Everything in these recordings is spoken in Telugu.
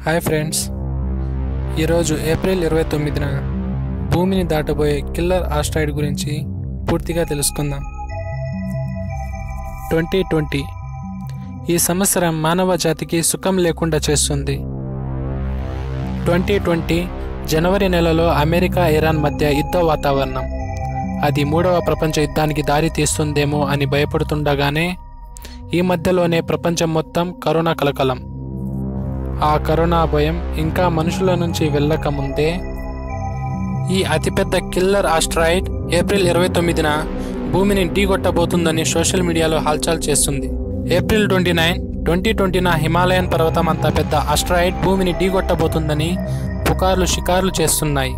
హాయ్ ఫ్రెండ్స్ ఈరోజు ఏప్రిల్ ఇరవై తొమ్మిదిన భూమిని దాటబోయే కిల్లర్ ఆస్ట్రాయిడ్ గురించి పూర్తిగా తెలుసుకుందాం ట్వంటీ ట్వంటీ ఈ సంవత్సరం మానవ జాతికి సుఖం లేకుండా చేస్తుంది ట్వంటీ ట్వంటీ జనవరి నెలలో అమెరికా ఇరాన్ మధ్య యుద్ధ వాతావరణం అది మూడవ ప్రపంచ యుద్ధానికి దారి తీస్తుందేమో అని భయపడుతుండగానే ఈ మధ్యలోనే ప్రపంచం మొత్తం కరోనా కలకలం ఆ కరోనా భయం ఇంకా మనుషుల నుంచి వెళ్ళక ముందే ఈ అతిపెద్ద కిల్లర్ ఆస్ట్రాయిడ్ ఏప్రిల్ ఇరవై తొమ్మిదిన భూమిని ఢీకొట్టబోతుందని సోషల్ మీడియాలో హల్చల్ చేస్తుంది ఏప్రిల్ ట్వంటీ నైన్ ట్వంటీ ట్వంటీన హిమాలయన్ పర్వతం అంత పెద్ద ఆస్ట్రాయిడ్ భూమిని ఢీకొట్టబోతుందని పుకార్లు షికార్లు చేస్తున్నాయి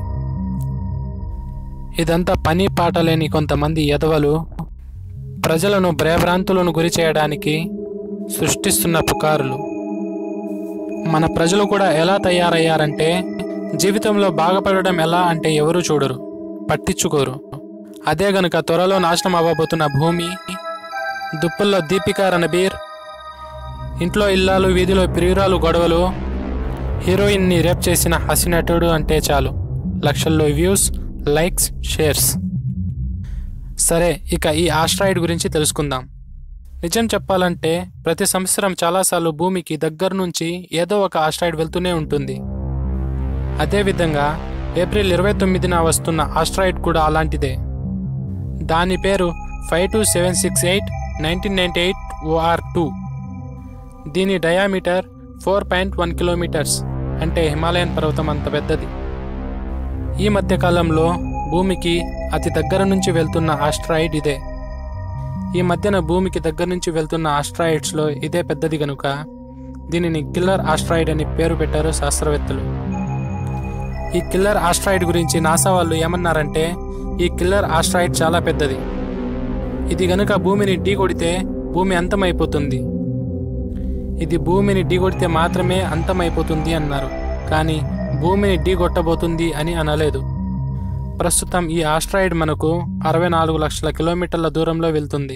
ఇదంతా పని పాట లేని కొంతమంది ఎదవలు ప్రజలను భయభ్రాంతులను గురి చేయడానికి సృష్టిస్తున్న పుకారులు మన ప్రజలు కూడా ఎలా తయారయ్యారంటే జీవితంలో బాగుపడడం ఎలా అంటే ఎవరు చూడరు పట్టించుకోరు అదే గనుక త్వరలో నాశనం అవ్వబోతున్న భూమి దుప్పుల్లో దీపికా రణబీర్ ఇంట్లో ఇల్లాలు వీధిలో ప్రియురాలు గొడవలు హీరోయిన్ని రేప్ చేసిన హసినటుడు అంటే చాలు లక్షల్లో వ్యూస్ లైక్స్ షేర్స్ సరే ఇక ఈ ఆస్ట్రాయిడ్ గురించి తెలుసుకుందాం నిజం చెప్పాలంటే ప్రతి సంవత్సరం చాలాసార్లు భూమికి దగ్గర నుంచి ఏదో ఒక ఆస్ట్రాయిడ్ వెళ్తూనే ఉంటుంది అదేవిధంగా ఏప్రిల్ ఇరవై తొమ్మిదిన వస్తున్న ఆస్ట్రాయిడ్ కూడా అలాంటిదే దాని పేరు five two seven six eight nineteen ninety eight O R two దీని diameter four point one kilometres అంటే హిమాలయన్ పర్వతం అంత పెద్దది ఈ మధ్యకాలంలో భూమికి అతి దగ్గర నుంచి వెళ్తున్న ఆస్ట్రాయిడ్ ఇదే ఈ మధ్యన భూమికి దగ్గర నుంచి వెళ్తున్న ఆస్ట్రాయిడ్స్లో ఇదే పెద్దది గనుక దీనిని కిల్లర్ ఆస్ట్రాయిడ్ అని పేరు పెట్టారు శాస్త్రవేత్తలు ఈ కిల్లర్ ఆస్ట్రాయిడ్ గురించి నాసా వాళ్ళు ఏమన్నారంటే ఈ కిల్లర్ ఆస్ట్రాయిడ్ చాలా పెద్దది ఇది గనుక భూమిని ఢీకొడితే భూమి అంతమైపోతుంది ఇది భూమిని ఢీకొడితే మాత్రమే అంతమైపోతుంది అన్నారు కానీ భూమిని ఢీకొట్టబోతుంది అని అనలేదు ప్రస్తుతం ఈ ఆస్ట్రాయిడ్ మనకు అరవై నాలుగు లక్షల కిలోమీటర్ల దూరంలో వెళ్తుంది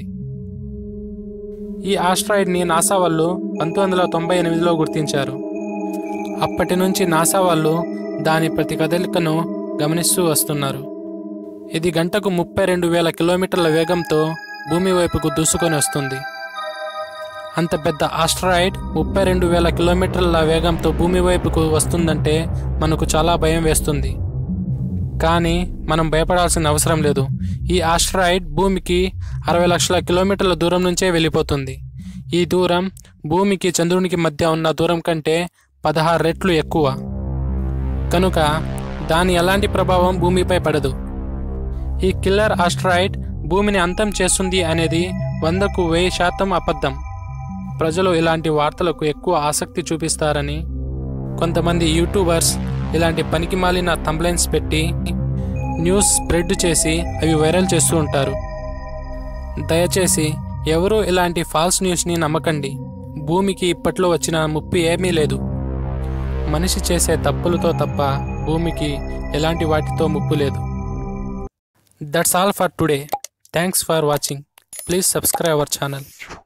ఈ ఆస్ట్రాయిడ్ని నాసా వాళ్ళు పంతొమ్మిది వందల తొంభై ఎనిమిదిలో గుర్తించారు అప్పటి నుంచి నాసా వాళ్ళు దాని ప్రతి కదలికను గమనిస్తూ వస్తున్నారు ఇది గంటకు ముప్పై రెండు వేల కిలోమీటర్ల వేగంతో భూమి వైపుకు దూసుకొని వస్తుంది అంత పెద్ద ఆస్ట్రాయిడ్ ముప్పై రెండు వేల కిలోమీటర్ల వేగంతో భూమి వైపుకు వస్తుందంటే మనకు చాలా భయం వేస్తుంది కానీ మనం భయపడాల్సిన అవసరం లేదు ఈ ఆస్ట్రాయిడ్ భూమికి అరవై లక్షల కిలోమీటర్ల దూరం నుంచే వెళ్ళిపోతుంది ఈ దూరం భూమికి చంద్రునికి మధ్య ఉన్న దూరం కంటే పదహారు రెట్లు ఎక్కువ కనుక దాని ఎలాంటి ప్రభావం భూమిపై పడదు ఈ కిల్లర్ ఆస్ట్రాయిడ్ భూమిని అంతం చేస్తుంది అనేది వందకు వెయ్యి శాతం అబద్ధం ప్రజలు ఇలాంటి వార్తలకు ఎక్కువ ఆసక్తి చూపిస్తారని కొంతమంది యూట్యూబర్స్ ఇలాంటి పనికిమాలిన తంబ్లైన్స్ పెట్టి న్యూస్ స్ప్రెడ్ చేసి అవి వైరల్ చేస్తూ ఉంటారు దయచేసి ఎవరూ ఇలాంటి ఫాల్స్ న్యూస్ని నమ్మకండి భూమికి ఇప్పట్లో వచ్చిన ముప్పు ఏమీ లేదు మనిషి చేసే తప్పులతో తప్ప భూమికి ఎలాంటి వాటితో ముప్పు లేదు that's all for today thanks for watching please subscribe our channel